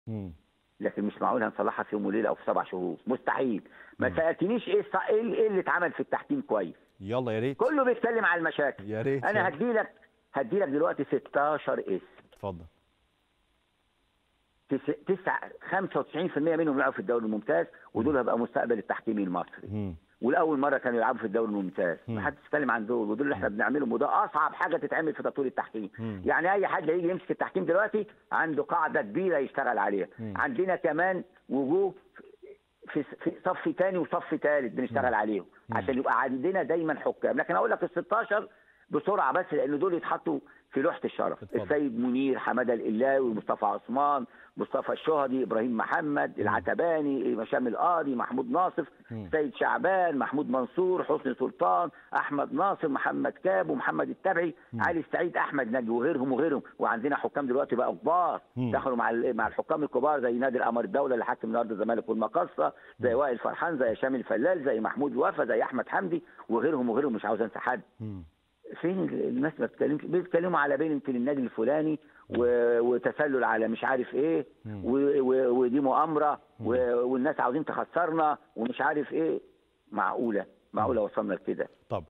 مم. لكن مش معقول هنصلحها في يوم وليله او في سبع شهور مستحيل ما سالتنيش ايه الص- ايه اللي- إيه اللي اتعمل في التحكيم كويس يلا يا ريت كله بيتكلم على المشاكل يا ريت انا يلا. هديلك هديلك دلوقتي 16 اسم اتفضل تس- تسع 95% منهم لعبوا في الدوري الممتاز ودول هيبقى مستقبل التحكيمي المصري مم. والاول مره كانوا يلعبوا في الدوري الممتاز مم. ما حدش يتكلم عن دول ودول اللي احنا بنعملهم وده اصعب حاجه تتعمل في تطوير التحكيم مم. يعني اي حد هيجي يمسك التحكيم دلوقتي عنده قاعده كبيره يشتغل عليها مم. عندنا كمان وجوه في في صف تاني وصف ثالث بنشتغل عليهم عشان يبقى عندنا دايما حكام لكن اقول لك ال 16 بسرعه بس لان دول يتحطوا في لوحه الشرف اتفضل. السيد منير حماده القلاوي مصطفى عثمان مصطفى الشهدي ابراهيم محمد العتباني هشام القاضي محمود ناصف مم. سيد شعبان محمود منصور حسني سلطان احمد ناصر محمد كاب ومحمد التبعي علي السعيد احمد نجي وغيرهم وغيرهم وعندنا حكام دلوقتي بقى كبار مم. دخلوا مع ال- مع الحكام الكبار زي نادر قمر الدوله اللي حكم النهارده الزمالك والمقصه زي وائل فرحان زي هشام الفلال زي محمود وفا زي احمد حمدي وغيرهم وغيرهم مش عاوز انسى حد مم. فين الناس ما بتتكلمش بيتكلموا على بينتي للنادي الفلاني و... وتسلل على مش عارف ايه مم. و... و... ودي مؤامره و... والناس عاوزين تخسرنا ومش عارف ايه معقوله معقوله وصلنا لكده طب